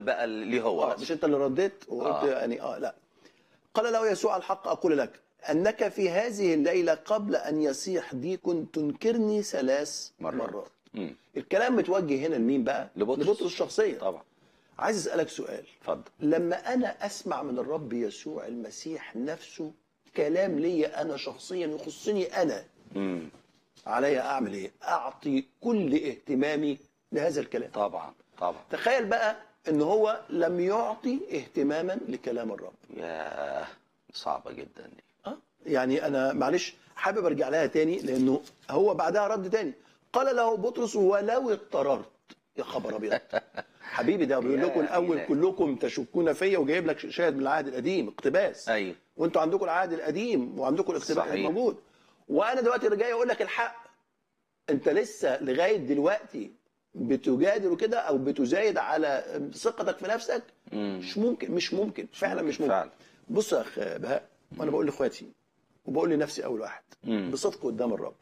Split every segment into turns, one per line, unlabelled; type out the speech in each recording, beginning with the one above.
بقى ليه هو
آه مش انت اللي رديت وقلت
آه.
يعني اه لا قال له يسوع الحق اقول لك انك في هذه الليله قبل ان يصيح ديك تنكرني ثلاث
مرات.
مرات
مم.
الكلام متوجه هنا لمين بقى
لبطرس.
لبطرس شخصيا
طبعا
عايز اسالك سؤال
اتفضل
لما انا اسمع من الرب يسوع المسيح نفسه كلام ليا انا شخصيا يخصني انا
مم.
عليا اعمل ايه اعطي كل اهتمامي لهذا الكلام
طبعا طبعا
تخيل بقى ان هو لم يعطي اهتماما لكلام الرب
يا صعبه جدا دي
اه يعني انا معلش حابب ارجع لها تاني لانه هو بعدها رد تاني قال له بطرس ولو اضطررت يا خبر ابيض حبيبي ده بيقول
يا
لكم الاول
إلهي.
كلكم تشكون فيا وجايب لك شاهد من العهد القديم اقتباس
ايوه
وانتوا عندكم العهد القديم وعندكم الاقتباس
صحيح.
موجود وانا دلوقتي جاي اقول لك الحق انت لسه لغايه دلوقتي بتجادل كده او بتزايد على ثقتك في نفسك
مم.
مش ممكن مش ممكن فعلا مش ممكن
فعلا.
بص يا اخ بهاء وانا بقول لاخواتي وبقول لنفسي اول واحد
مم.
بصدق قدام الرب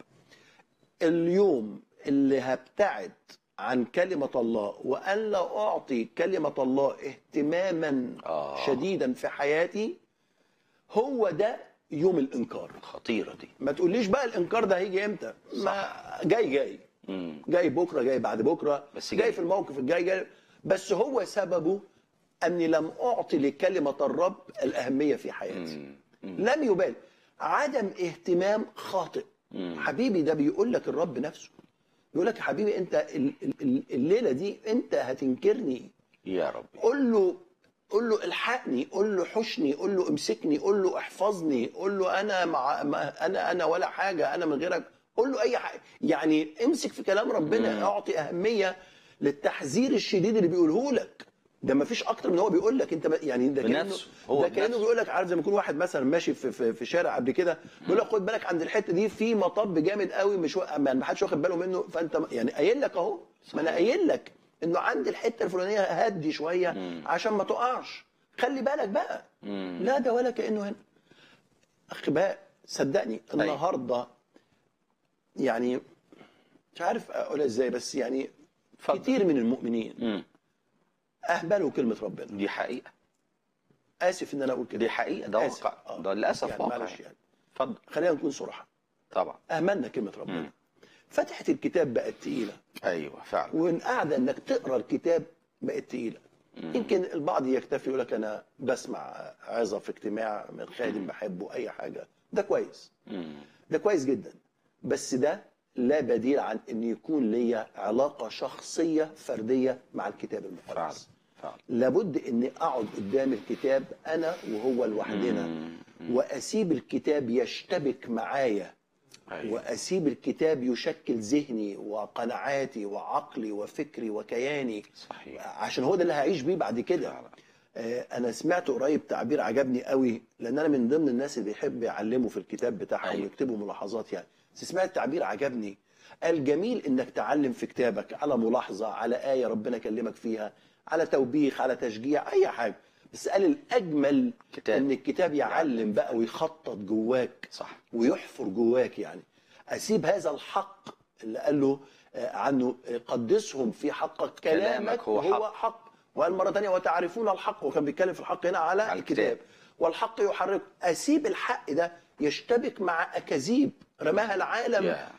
اليوم اللي هبتعد عن كلمة الله وأن لا أعطي كلمة الله اهتماما
آه.
شديدا في حياتي هو ده يوم الإنكار
خطيره دي
ما تقوليش بقى الإنكار ده هيجي إمتى ما جاي جاي
مم.
جاي بكرة جاي بعد بكرة
بس
جاي
جاي.
في الموقف الجاي جاي بس هو سببه أني لم أعطي لكلمة الرب الأهمية في حياتي
مم. مم.
لم يبال عدم اهتمام خاطئ
مم.
حبيبي ده بيقول لك الرب نفسه بيقول لك يا حبيبي انت ال- ال- ال- الليله دي انت هتنكرني
يا ربي
قول له قول له الحقني قول له حشني قول له امسكني قول له احفظني قول له انا مع ما- انا انا ولا حاجه انا من غيرك قول له اي حاجه يعني امسك في كلام ربنا
مم.
اعطي اهميه للتحذير الشديد اللي بيقوله لك ده ما فيش اكتر من هو بيقول لك انت ب- يعني ده كانه
بنفسه، هو
ده كانه
بنفسه.
بيقول لك عارف زي ما يكون واحد مثلا ماشي في في, في شارع قبل كده بيقول لك خد بالك عند الحته دي في مطب جامد قوي مش وا- ما ما حدش واخد باله منه فانت يعني قايل لك اهو ما انا قايل لك انه عند الحته الفلانيه هدي شويه
مم.
عشان ما تقعش خلي بالك بقى
مم.
لا ده ولا كانه هنا اخ بقى صدقني النهارده يعني مش عارف اقولها ازاي بس يعني
اتفضل.
كتير من المؤمنين
مم.
اهملوا كلمه ربنا
دي حقيقه
اسف ان انا اقول كده
دي حقيقه ده
آسف.
واقع
آه.
ده للاسف
يعني
واقع
معلش يعني
اتفضل
خلينا نكون صراحه
طبعا
اهملنا كلمه ربنا
مم.
فتحه الكتاب بقت تقيله
ايوه فعلا
وان قاعده انك تقرا الكتاب بقت تقيله يمكن البعض يكتفي يقول لك انا بسمع عظه في اجتماع من خادم بحبه اي حاجه ده كويس
مم.
ده كويس جدا بس ده لا بديل عن ان يكون ليا علاقه شخصيه فرديه مع الكتاب
فعلا
المقدس
فعلا
لابد اني اقعد قدام الكتاب انا وهو لوحدنا
مم.
واسيب الكتاب يشتبك معايا
أيوة.
واسيب الكتاب يشكل ذهني وقناعاتي وعقلي وفكري وكياني
صحيح
عشان هو ده اللي هعيش بيه بعد كده
فعلا.
آه، انا سمعت قريب تعبير عجبني قوي لان انا من ضمن الناس اللي بيحب يعلموا في الكتاب بتاعهم
أيوة.
ويكتبوا ملاحظات يعني بس سمعت تعبير عجبني قال جميل انك تعلم في كتابك على ملاحظه على ايه ربنا كلمك فيها على توبيخ على تشجيع اي حاجه بس قال الاجمل
كتاب.
ان الكتاب يعلم بقى ويخطط جواك
صح
ويحفر جواك يعني اسيب هذا الحق اللي قال له آه، عنه آه، قدسهم في حقك كلامك,
كلامك هو
هو
حق.
حق وقال مره ثانيه وتعرفون الحق وكان بيتكلم في الحق هنا على,
على
الكتاب.
الكتاب.
والحق يحرك اسيب الحق ده يشتبك مع اكاذيب رماها العالم
يا.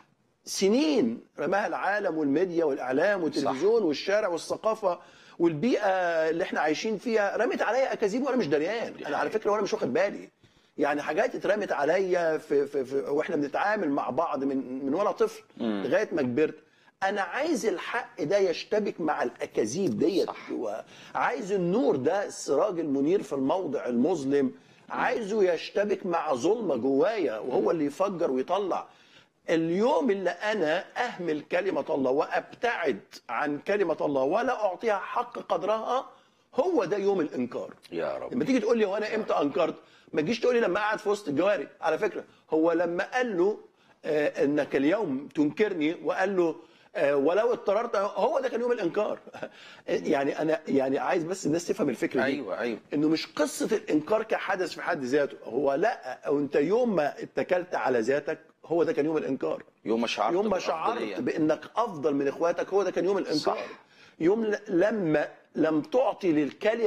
سنين رماها العالم والميديا والاعلام والتلفزيون والشارع والثقافه والبيئه اللي احنا عايشين فيها رمت عليا اكاذيب وانا مش دريان انا على فكره وانا مش واخد بالي يعني حاجات اترمت عليا في, في, في واحنا بنتعامل مع بعض من من وانا طفل
مم.
لغايه ما كبرت انا عايز الحق ده يشتبك مع الاكاذيب ديت
صح.
عايز النور ده السراج المنير في الموضع المظلم عايزه يشتبك مع ظلمه جوايا وهو اللي يفجر ويطلع اليوم اللي انا اهمل كلمه الله وابتعد عن كلمه الله ولا اعطيها حق قدرها هو ده يوم الانكار
يا رب
لما تيجي تقول لي هو انا امتى انكرت ما تجيش تقول لي لما قعد في وسط الجواري على فكره هو لما قال له آه انك اليوم تنكرني وقال له آه ولو اضطررت هو ده كان يوم الانكار يعني انا يعني عايز بس الناس تفهم الفكره دي
ايوه ايوه
انه مش قصه الانكار كحدث في حد ذاته هو لا او انت يوم ما اتكلت على ذاتك هو ده كان يوم الانكار
يوم ما شعرت
يوم ما
بالأفضلية.
شعرت بانك افضل من اخواتك هو ده كان يوم الانكار
صح.
يوم ل- لما لم تعطي للكلمه